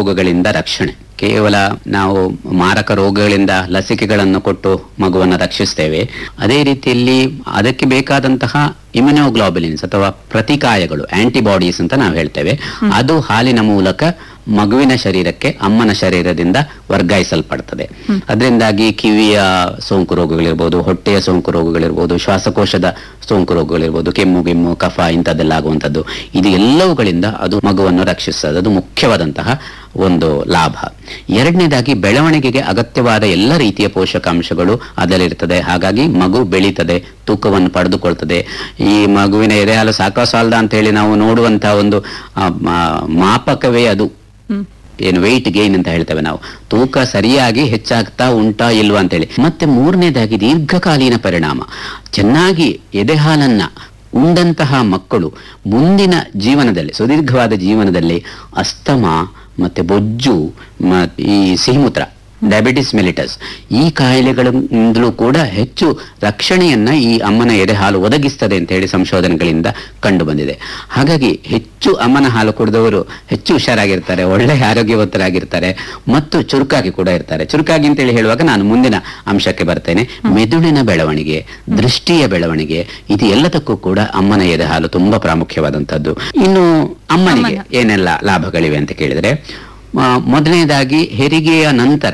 ರೋಗಗಳಿಂದ ರಕ್ಷಣೆ ಕೇವಲ ನಾವು ಮಾರಕ ರೋಗಗಳಿಂದ ಲಸಿಕೆಗಳನ್ನು ಕೊಟ್ಟು ಮಗುವನ್ನು ರಕ್ಷಿಸ್ತೇವೆ ಅದೇ ರೀತಿಯಲ್ಲಿ ಅದಕ್ಕೆ ಬೇಕಾದಂತಹ ಇಮ್ಯುನೋಗ್ಲೋಬುಲಿನ್ಸ್ ಅಥವಾ ಪ್ರತಿಕಾಯಗಳು ಆಂಟಿಬಾಡೀಸ್ ಅಂತ ನಾವು ಹೇಳ್ತೇವೆ ಅದು ಹಾಲಿನ ಮೂಲಕ ಮಗುವಿನ ಶರೀರಕ್ಕೆ ಅಮ್ಮನ ಶರೀರದಿಂದ ವರ್ಗಾಯಿಸಲ್ಪಡ್ತದೆ ಅದರಿಂದಾಗಿ ಕಿವಿಯ ಸೋಂಕು ರೋಗಗಳಿರ್ಬೋದು ಹೊಟ್ಟೆಯ ಸೋಂಕು ರೋಗಗಳಿರ್ಬೋದು ಶ್ವಾಸಕೋಶದ ಸೋಂಕು ರೋಗಗಳಿರ್ಬೋದು ಕೆಮ್ಮು ಗಿಮ್ಮು ಕಫ ಇಂಥದ್ದೆಲ್ಲ ಆಗುವಂಥದ್ದು ಇದು ಎಲ್ಲವುಗಳಿಂದ ಅದು ಮಗುವನ್ನು ರಕ್ಷಿಸ್ತದೆ ಅದು ಮುಖ್ಯವಾದಂತಹ ಒಂದು ಲಾಭ ಎರಡನೇದಾಗಿ ಬೆಳವಣಿಗೆಗೆ ಅಗತ್ಯವಾದ ಎಲ್ಲ ರೀತಿಯ ಪೋಷಕಾಂಶಗಳು ಅದರಲ್ಲಿರ್ತದೆ ಹಾಗಾಗಿ ಮಗು ಬೆಳೀತದೆ ತೂಕವನ್ನು ಪಡೆದುಕೊಳ್ತದೆ ಈ ಮಗುವಿನ ಎದೆಹಾಲು ಸಾಕೋ ಸಾಲದ ಅಂತ ಹೇಳಿ ನಾವು ನೋಡುವಂತಹ ಒಂದು ಆ, ಮಾ- ಮಾಪಕವೇ ಅದು ಹ್ಮ್ ಏನು ವೆಯ್ಟ್ ಗೇನ್ ಅಂತ ಹೇಳ್ತೇವೆ ನಾವು ತೂಕ ಸರಿಯಾಗಿ ಹೆಚ್ಚಾಗ್ತಾ ಉಂಟಾ ಇಲ್ವಾ ಅಂತೇಳಿ ಮತ್ತೆ ಮೂರನೇದಾಗಿ ದೀರ್ಘಕಾಲೀನ ಪರಿಣಾಮ ಚೆನ್ನಾಗಿ ಎದೆಹಾಲನ್ನ ಉಂಡಂತಹ ಮಕ್ಕಳು ಮುಂದಿನ ಜೀವನದಲ್ಲಿ ಸುದೀರ್ಘವಾದ ಜೀವನದಲ್ಲಿ ಅಸ್ತಮ ಮತ್ತೆ ಬೊಜ್ಜು ಮ- ಈ ಸಿಹಿಮೂತ್ರ ಡಯಾಬಿಟಿಸ್ ಮೆಲಿಟಸ್ ಈ ಕಾಯಿಲೆಗಳಿಂದಲೂ ಕೂಡ ಹೆಚ್ಚು ರಕ್ಷಣೆಯನ್ನ ಈ ಅಮ್ಮನ ಎದೆ ಹಾಲು ಒದಗಿಸ್ತದೆ ಅಂತ ಹೇಳಿ ಸಂಶೋಧನೆಗಳಿಂದ ಕಂಡು ಬಂದಿದೆ ಹಾಗಾಗಿ ಹೆಚ್ಚು ಅಮ್ಮನ ಹಾಲು ಕುಡಿದವರು ಹೆಚ್ಚು ಹುಷಾರಾಗಿರ್ತಾರೆ ಒಳ್ಳೆ ಆರೋಗ್ಯವಂತರಾಗಿರ್ತಾರೆ ಮತ್ತು ಚುರುಕಾಗಿ ಕೂಡ ಇರ್ತಾರೆ ಚುರುಕಾಗಿ ಅಂತೇಳಿ ಹೇಳುವಾಗ ನಾನು ಮುಂದಿನ ಅಂಶಕ್ಕೆ ಬರ್ತೇನೆ ಮೆದುಳಿನ ಬೆಳವಣಿಗೆ ದೃಷ್ಟಿಯ ಬೆಳವಣಿಗೆ ಇದು ಎಲ್ಲದಕ್ಕೂ ಕೂಡ ಅಮ್ಮನ ಎದೆ ಹಾಲು ತುಂಬಾ ಪ್ರಾಮುಖ್ಯವಾದಂತದ್ದು ಇನ್ನು ಅಮ್ಮನಿಗೆ ಅಮ್ಮನ. ಏನೆಲ್ಲ ಲಾಭಗಳಿವೆ ಅಂತ ಕೇಳಿದ್ರೆ ಆ, ಮೊದಲನೇದಾಗಿ ಹೆರಿಗೆಯ ನಂತರ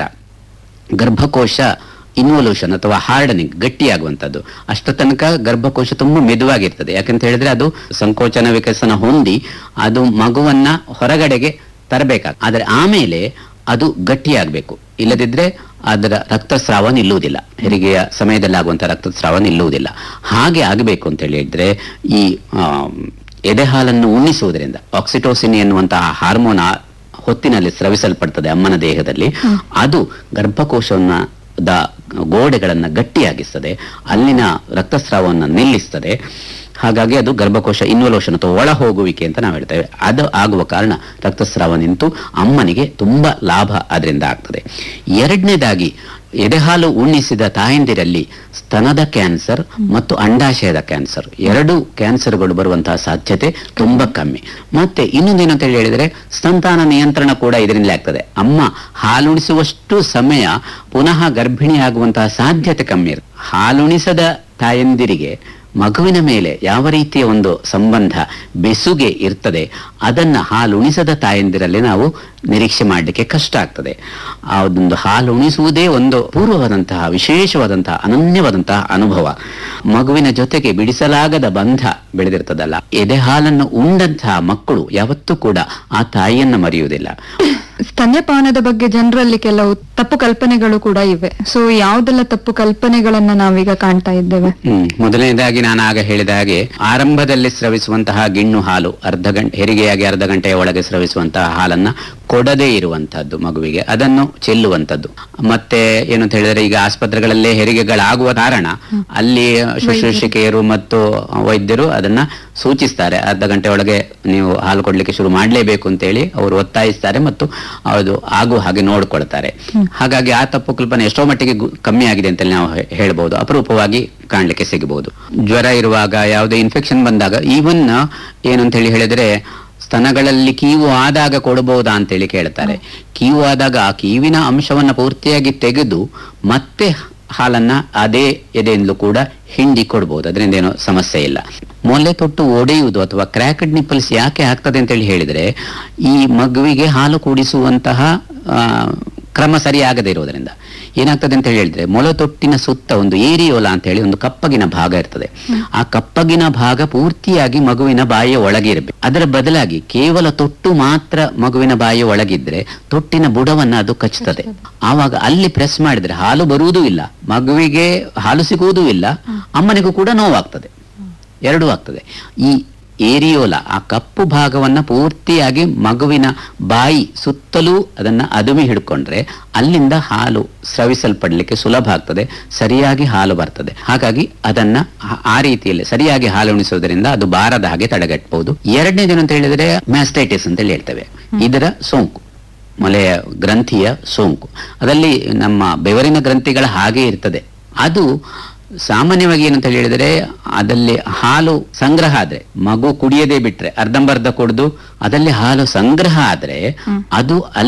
ಗರ್ಭಕೋಶ ಇನ್ವಲ್ಯೂಷನ್ ಅಥವಾ ಹಾರ್ಡನಿಂಗ್ ಗಟ್ಟಿಯಾಗುವಂಥದ್ದು ಅಷ್ಟ ತನಕ ಗರ್ಭಕೋಶ ತುಂಬಾ ಮೆದುವಾಗಿರ್ತದೆ ಯಾಕಂತ ಹೇಳಿದ್ರೆ ಅದು ಸಂಕೋಚನ ವಿಕಸನ ಹೊಂದಿ ಅದು ಮಗುವನ್ನ ಹೊರಗಡೆಗೆ ತರಬೇಕಾಗ ಆದರೆ ಆಮೇಲೆ ಅದು ಗಟ್ಟಿಯಾಗಬೇಕು ಇಲ್ಲದಿದ್ರೆ ಅದರ ರಕ್ತಸ್ರಾವ ನಿಲ್ಲುವುದಿಲ್ಲ ಹೆರಿಗೆಯ ಸಮಯದಲ್ಲಿ ಆಗುವಂಥ ರಕ್ತಸ್ರಾವ ನಿಲ್ಲುವುದಿಲ್ಲ ಹಾಗೆ ಆಗಬೇಕು ಅಂತ ಹೇಳಿದ್ರೆ ಈ ಆಮ್, ಎದೆ ಹಾಲನ್ನು ಉಣ್ಣಿಸುವುದರಿಂದ ಆಕ್ಸಿಟೋಸಿನ್ ಎನ್ನುವಂತಹ ಹಾರ್ಮೋನ್ ಆ ಹೊತ್ತಿನಲ್ಲಿ ಸ್ರವಿಸಲ್ಪಡ್ತದೆ ಅಮ್ಮನ ದೇಹದಲ್ಲಿ ಅದು ಗರ್ಭಕೋಶವನ್ನ ದ ಗೋಡೆಗಳನ್ನ ಗಟ್ಟಿಯಾಗಿಸ್ತದೆ ಅಲ್ಲಿನ ರಕ್ತಸ್ರಾವವನ್ನು ನಿಲ್ಲಿಸ್ತದೆ ಹಾಗಾಗಿ ಅದು ಗರ್ಭಕೋಶ ಇನ್ವಲೋಷನ್ ಅಥವಾ ಒಳ ಹೋಗುವಿಕೆ ಅಂತ ನಾವು ಹೇಳ್ತೇವೆ ಅದು ಆಗುವ ಕಾರಣ ರಕ್ತಸ್ರಾವ ನಿಂತು ಅಮ್ಮನಿಗೆ ತುಂಬಾ ಲಾಭ ಅದರಿಂದ ಆಗ್ತದೆ ಎರಡನೇದಾಗಿ ಎದೆಹಾಲು ಉಣ್ಣಿಸಿದ ತಾಯಂದಿರಲ್ಲಿ ಸ್ತನದ ಕ್ಯಾನ್ಸರ್ ಮತ್ತು ಅಂಡಾಶಯದ ಕ್ಯಾನ್ಸರ್ ಎರಡು ಕ್ಯಾನ್ಸರ್ಗಳು ಬರುವಂತಹ ಸಾಧ್ಯತೆ ತುಂಬಾ ಕಮ್ಮಿ ಮತ್ತೆ ಇನ್ನೊಂದೇನು ಅಂತ ಹೇಳಿ ಹೇಳಿದ್ರೆ ಸಂತಾನ ನಿಯಂತ್ರಣ ಕೂಡ ಇದರಿಂದಲೇ ಆಗ್ತದೆ ಅಮ್ಮ ಹಾಲುಣಿಸುವಷ್ಟು ಸಮಯ ಪುನಃ ಗರ್ಭಿಣಿ ಆಗುವಂತಹ ಸಾಧ್ಯತೆ ಕಮ್ಮಿ ಇರುತ್ತೆ ಹಾಲುಣಿಸದ ತಾಯಂದಿರಿಗೆ ಮಗುವಿನ ಮೇಲೆ ಯಾವ ರೀತಿಯ ಒಂದು ಸಂಬಂಧ ಬೆಸುಗೆ ಇರ್ತದೆ ಅದನ್ನ ಹಾಲುಣಿಸದ ತಾಯಂದಿರಲ್ಲಿ ನಾವು ನಿರೀಕ್ಷೆ ಮಾಡಲಿಕ್ಕೆ ಕಷ್ಟ ಆಗ್ತದೆ ಆ ಒಂದು ಹಾಲು ಉಣಿಸುವುದೇ ಒಂದು ಪೂರ್ವವಾದಂತಹ ವಿಶೇಷವಾದಂತಹ ಅನನ್ಯವಾದಂತಹ ಅನುಭವ ಮಗುವಿನ ಜೊತೆಗೆ ಬಿಡಿಸಲಾಗದ ಬಂಧ ಬೆಳೆದಿರ್ತದಲ್ಲ ಎದೆ ಹಾಲನ್ನು ಉಂಡಂತಹ ಮಕ್ಕಳು ಯಾವತ್ತೂ ಕೂಡ ಆ ತಾಯಿಯನ್ನ ಮರೆಯುವುದಿಲ್ಲ ಸ್ತನ್ಯಪಾನದ ಬಗ್ಗೆ ಜನರಲ್ಲಿ ಕೆಲವು ತಪ್ಪು ಕಲ್ಪನೆಗಳು ಕೂಡ ಇವೆ ಸೊ ಯಾವ್ದೆಲ್ಲ ತಪ್ಪು ಕಲ್ಪನೆಗಳನ್ನ ನಾವೀಗ ಕಾಣ್ತಾ ಇದ್ದೇವೆ ಹ್ಮ್ ಮೊದಲನೇದಾಗಿ ನಾನು ಆಗ ಹೇಳಿದ ಹಾಗೆ ಆರಂಭದಲ್ಲಿ ಸ್ರವಿಸುವಂತಹ ಗಿಣ್ಣು ಹಾಲು ಅರ್ಧ ಗಂಟೆ ಹೆರಿಗೆಯಾಗಿ ಅರ್ಧ ಗಂಟೆಯ ಒಳಗೆ ಸ್ರವಿಸುವಂತಹ ಹಾಲನ್ನ ಕೊಡದೇ ಇರುವಂತಹದ್ದು ಮಗುವಿಗೆ ಅದನ್ನು ಚೆಲ್ಲುವಂತದ್ದು ಮತ್ತೆ ಏನು ಅಂತ ಹೇಳಿದ್ರೆ ಈಗ ಆಸ್ಪತ್ರೆಗಳಲ್ಲೇ ಹೆರಿಗೆಗಳಾಗುವ ಕಾರಣ ಅಲ್ಲಿ ಶುಶ್ರೂಷಕಿಯರು ಮತ್ತು ವೈದ್ಯರು ಅದನ್ನ ಸೂಚಿಸ್ತಾರೆ ಅರ್ಧ ಗಂಟೆ ಒಳಗೆ ನೀವು ಹಾಲು ಕೊಡ್ಲಿಕ್ಕೆ ಶುರು ಮಾಡಲೇಬೇಕು ಅಂತೇಳಿ ಅವರು ಒತ್ತಾಯಿಸ್ತಾರೆ ಮತ್ತು ಅದು ಆಗುವ ಹಾಗೆ ನೋಡ್ಕೊಳ್ತಾರೆ ಹಾಗಾಗಿ ಆ ತಪ್ಪು ಕಲ್ಪನೆ ಎಷ್ಟೋ ಮಟ್ಟಿಗೆ ಗು- ಕಮ್ಮಿ ಆಗಿದೆ ಅಂತ ನಾವು ಹೇ- ಹೇಳ್ಬೋದು ಅಪರೂಪವಾಗಿ ಕಾಣ್ಲಿಕ್ಕೆ ಸಿಗಬಹುದು ಜ್ವರ ಇರುವಾಗ ಯಾವುದೇ ಇನ್ಫೆಕ್ಷನ್ ಬಂದಾಗ ಈವನ್ ಏನು ಅಂತ ಹೇಳಿ ಹೇಳಿದ್ರೆ ಸ್ತನಗಳಲ್ಲಿ ಕೀವು ಆದಾಗ ಕೊಡಬಹುದಾ ಅಂತೇಳಿ ಕೇಳ್ತಾರೆ ಕೀವು ಆದಾಗ ಆ ಕೀವಿನ ಅಂಶವನ್ನ ಪೂರ್ತಿಯಾಗಿ ತೆಗೆದು ಮತ್ತೆ ಹಾಲನ್ನ ಅದೇ ಎದೆಯಿಂದಲೂ ಕೂಡ ಹಿಂಡಿ ಕೊಡ್ಬೋದು ಅದರಿಂದ ಏನೋ ಸಮಸ್ಯೆ ಇಲ್ಲ ಮೊಲೆ ತೊಟ್ಟು ಒಡೆಯುವುದು ಅಥವಾ ಕ್ರ್ಯಾಕ್ಡ್ ನಿಪ್ಪಲ್ಸ್ ಯಾಕೆ ಆಗ್ತದೆ ಅಂತೇಳಿ ಹೇಳಿದ್ರೆ ಈ ಮಗುವಿಗೆ ಹಾಲು ಕುಡಿಸುವಂತಹ ಆ, ಕ್ರಮ ಸರಿಯಾಗದೇ ಇರೋದ್ರಿಂದ ಏನಾಗ್ತದೆ ಅಂತ ಹೇಳಿ ಹೇಳಿದ್ರೆ ಮೊಲೆ ತೊಟ್ಟಿನ ಸುತ್ತ ಒಂದು ಏರಿಯೋಲ ಅಂತ ಹೇಳಿ ಒಂದು ಕಪ್ಪಗಿನ ಭಾಗ ಇರ್ತದೆ ಆ ಕಪ್ಪಗಿನ ಭಾಗ ಪೂರ್ತಿಯಾಗಿ ಮಗುವಿನ ಬಾಯಿಯ ಒಳಗೆ ಇರಬೇಕು ಅದರ ಬದಲಾಗಿ ಕೇವಲ ತೊಟ್ಟು ಮಾತ್ರ ಮಗುವಿನ ಬಾಯಿಯ ಒಳಗಿದ್ರೆ ತೊಟ್ಟಿನ ಬುಡವನ್ನ ಅದು ಕಚ್ಚುತ್ತದೆ ಆವಾಗ ಅಲ್ಲಿ ಪ್ರೆಸ್ ಮಾಡಿದ್ರೆ ಹಾಲು ಬರುವುದೂ ಇಲ್ಲ ಮಗುವಿಗೆ ಹಾಲು ಸಿಗುವುದೂ ಇಲ್ಲ ಅಮ್ಮನಿಗೂ ಕೂಡ ನೋವಾಗ್ತದೆ ಎರಡೂ ಆಗ್ತದೆ ಈ ಏರಿಯೋಲ ಆ ಕಪ್ಪು ಭಾಗವನ್ನ ಪೂರ್ತಿಯಾಗಿ ಮಗುವಿನ ಬಾಯಿ ಸುತ್ತಲೂ ಅದನ್ನ ಅದುಮಿ ಹಿಡ್ಕೊಂಡ್ರೆ ಅಲ್ಲಿಂದ ಹಾಲು ಸ್ರವಿಸಲ್ಪಡ್ಲಿಕ್ಕೆ ಸುಲಭ ಆಗ್ತದೆ ಸರಿಯಾಗಿ ಹಾಲು ಬರ್ತದೆ ಹಾಗಾಗಿ ಅದನ್ನ ಆ- ಆ ರೀತಿಯಲ್ಲಿ ಸರಿಯಾಗಿ ಹಾಲು ಉಣಿಸೋದ್ರಿಂದ ಅದು ಬಾರದ ಹಾಗೆ ತಡೆಗಟ್ಟಬಹುದು ಎರಡನೇದೇನು ಅಂತ ಹೇಳಿದ್ರೆ ಮ್ಯಾಸ್ಟೈಟಿಸ್ ಅಂತ ಹೇಳಿ ಹೇಳ್ತೇವೆ ಇದರ ಸೋಂಕು ಮೊಲೆಯ ಗ್ರಂಥಿಯ ಸೋಂಕು ಅದರಲ್ಲಿ ನಮ್ಮ ಬೆವರಿನ ಗ್ರಂಥಿಗಳ ಹಾಗೆ ಇರ್ತದೆ ಅದು ಸಾಮಾನ್ಯವಾಗಿ ಏನಂತ ಹೇಳಿದರೆ ಅದಲ್ಲಿ ಹಾಲು ಸಂಗ್ರಹ ಆದ್ರೆ ಮಗು ಕುಡಿಯದೇ ಬಿಟ್ರೆ ಅರ್ಧಂಬರ್ಧ ಕುಡಿದು ಅದಲ್ಲಿ ಹಾಲು ಸಂಗ್ರಹ ಆದ್ರೆ ಅದು